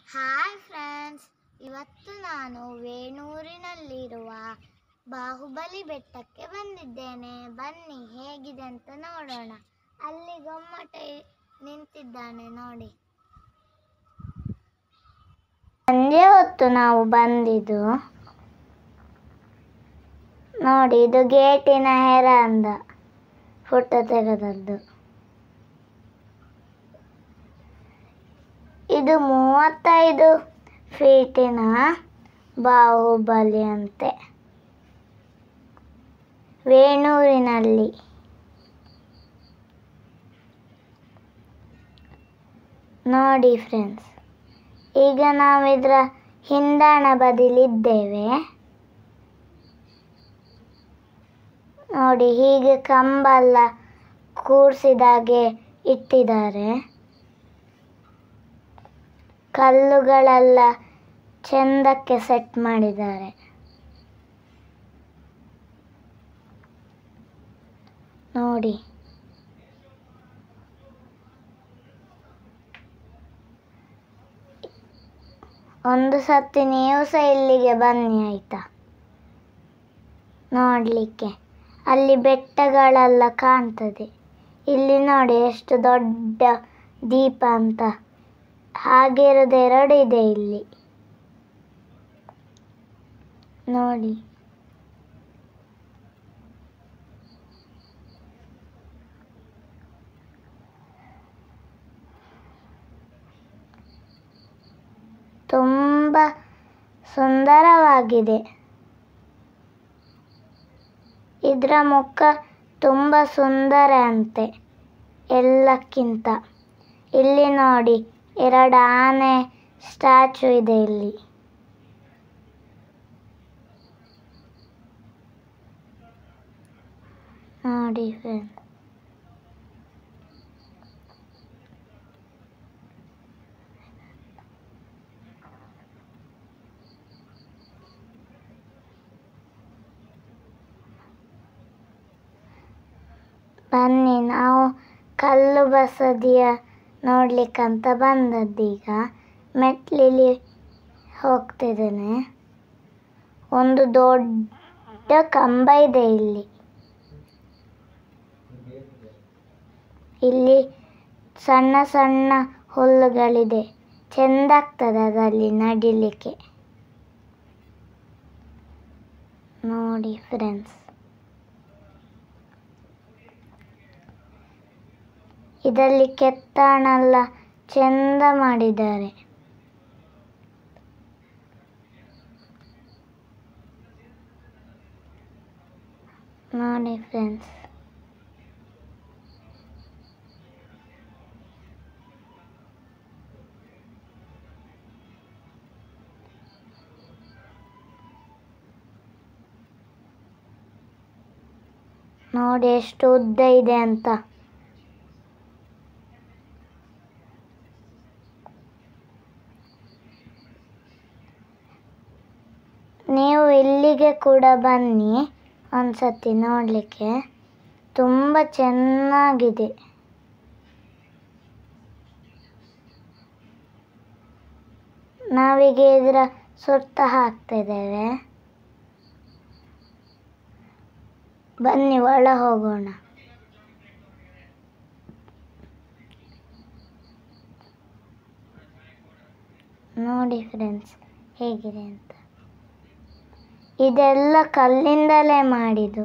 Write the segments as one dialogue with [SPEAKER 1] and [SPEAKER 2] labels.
[SPEAKER 1] hi friends ಇವತ್ತು ನಾನು ವೇಣೂರಿನಲ್ಲಿರುವ ಬಾಹುಬಲಿ ಬೆಟ್ಟಕ್ಕೆ ಬಂದಿದ್ದೇನೆ ಬನ್ನಿ ಹೇಗಿದೆ ಅಂತ ನೋಡೋಣ ಅಲ್ಲಿ ಗೊಮ್ಮಟ ನಿಂತಿದ್ದಾನೆ ನೋಡಿ ಸಂಜೆ ಹೊತ್ತು ನಾವು ಬಂದಿದ್ದು ನೋಡಿ ಇದು ಗೇಟಿನ ಹೆರ ಅಂದ ಫೋಟೋ ತೆಗೆದದ್ದು ಇದು ಮೂವತ್ತೈದು ಫೀಟಿನ ಬಾಹುಬಲಿ ಅಂತೆ ವೇಣೂರಿನಲ್ಲಿ ನೋಡಿ ಫ್ರೆಂಡ್ಸ್ ಈಗ ನಾವು ಇದರ ಹಿಂದಾಣ ಬದಿಲಿದ್ದೇವೆ ನೋಡಿ ಹೀಗೆ ಕಂಬಲ್ಲ ಕೂರ್ಸಿದಾಗೆ ಇಟ್ಟಿದ್ದಾರೆ ಕಲ್ಲುಗಳೆಲ್ಲ ಚೆಂದಕ್ಕೆ ಸೆಟ್ ಮಾಡಿದ್ದಾರೆ ನೋಡಿ ಒಂದು ಸತಿ ನೀವು ಸಹ ಇಲ್ಲಿಗೆ ಬನ್ನಿ ಆಯ್ತಾ ನೋಡಲಿಕ್ಕೆ ಅಲ್ಲಿ ಬೆಟ್ಟಗಳೆಲ್ಲ ಕಾಣ್ತದೆ ಇಲ್ಲಿ ನೋಡಿ ಎಷ್ಟು ದೊಡ್ಡ ದೀಪ ಅಂತ ಹಾಗಿರೋದು ಎರಡು ಇದೆ ಇಲ್ಲಿ ನೋಡಿ ತುಂಬ ಸುಂದರವಾಗಿದೆ ಇದರ ಮುಖ ತುಂಬ ಸುಂದರ ಅಂತೆ ಎಲ್ಲಕ್ಕಿಂತ ಇಲ್ಲಿ ನೋಡಿ ಎರಡು ಆನೆ ಸ್ಟ್ಯಾಚು ಇದೆ ಇಲ್ಲಿ ನೋಡಿ ಫ್ರೆಂಡ್ ಬನ್ನಿ ನಾವು ಕಲ್ಲು ಬಸದಿಯ ನೋಡ್ಲಿಕ್ಕಂತ ಬಂದದ್ದೀಗ ಮೆಟ್ಲಿಲಿ ಹೋಗ್ತಿದ್ದೇನೆ ಒಂದು ದೊಡ್ಡ ಕಂಬ ಇದೆ ಇಲ್ಲಿ ಇಲ್ಲಿ ಸಣ್ಣ ಸಣ್ಣ ಹುಲ್ಲುಗಳಿದೆ ಚೆಂದಾಗ್ತದೆ ಅದಲ್ಲಿ ನಡಿಲಿಕ್ಕೆ ನೋಡಿ ಫ್ರೆಂಡ್ಸ್ ಇದರಲ್ಲಿ ಕೆತ್ತನೆಲ್ಲ ಚೆಂದ ಮಾಡಿದ್ದಾರೆ ನೋಡಿ ಫ್ರೆಂಡ್ಸ್ ನೋಡಿ ಎಷ್ಟು ಉದ್ದ ಇದೆ ಅಂತ ನೀವು ಇಲ್ಲಿಗೆ ಕೂಡ ಬನ್ನಿ ಒಂದ್ಸತಿ ನೋಡಲಿಕ್ಕೆ ತುಂಬ ಚೆನ್ನಾಗಿದೆ ನಾವೀಗ ಇದರ ಸುತ್ತ ಹಾಕ್ತಿದ್ದೇವೆ ಬನ್ನಿ ಒಳ ಹೋಗೋಣ ನೋಡಿ ಫ್ರೆಂಡ್ಸ್ ಹೇಗಿದೆ ಅಂತ ಇದೆಲ್ಲ ಕಲ್ಲಿಂದಲೇ ಮಾಡಿದ್ದು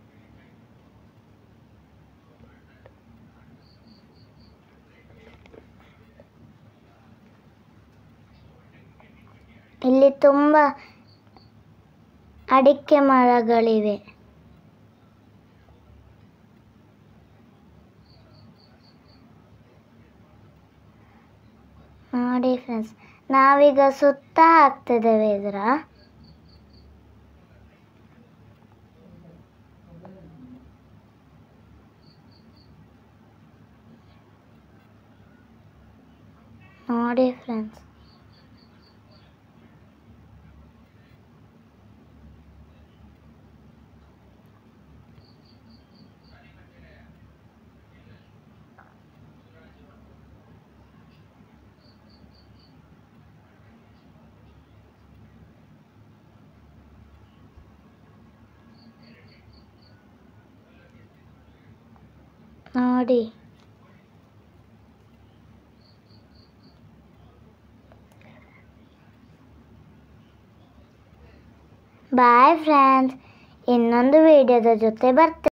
[SPEAKER 1] ಇಲ್ಲಿ ತುಂಬ ಅಡಿಕೆ ಮರಗಳಿವೆ ನೋಡಿ ಫ್ರೆಂಡ್ಸ್ ನಾವೀಗ ಸುತ್ತ ಹಾಕ್ತಿದ್ದೇವೆ ಇದರ ನೋಡಿ ಫ್ರೆಂಡ್ಸ್ ನೋಡಿ ಬಾಯ್ ಫ್ರೆಂಡ್ಸ್ ಇನ್ನೊಂದು ವಿಡಿಯೋದ ಜೊತೆ ಬರ್ತೇನೆ